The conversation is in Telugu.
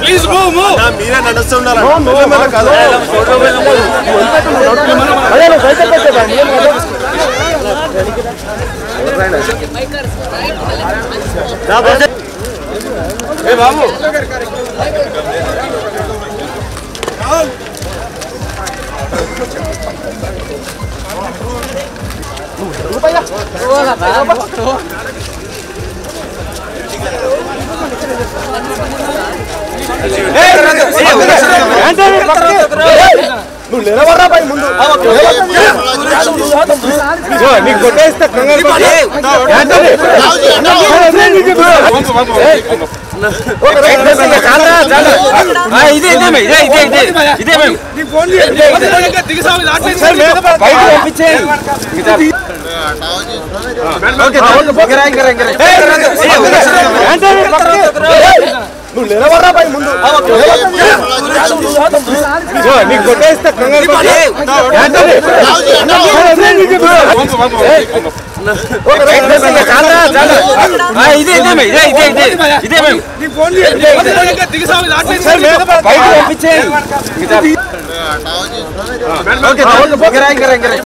ప్లీజ్ మూవ్ మూవ్ నా మీరే నడుస్తుండాలి మెల్లమెల్ల కాదు ఏ బాబు నువ్వు నిలబడరా పై ముందు నీకు కొట్టేస్తే కంగారు పడి. ఒక రైట్ చేస్తే చాలరా, చాలరా. ఇదే ఇదే మే, ఇదే ఇదే ఇదే ఇదే మే. సార్, మీద బయట పంపించేయండి. ఓకే, ఓకే, రా, ఇంకా రా, ఇంకా రా. ఏ, వదిలేయ్. నువ్వు నిలబడరా పై ముందు ఇదిగో, నీకు కొట్టేస్తే కంగారు పడి. ఒక రైట్ చేస్తే చాలరా, చాలరా. ఆ, ఇదే ఇదే మే, ఇదే ఇదే ఇదే ఇదే మే. సార్, మీద బయట పంపించేయండి. ఓకే, ఓకే, రా, ఇంకా రా, ఇంకా రా.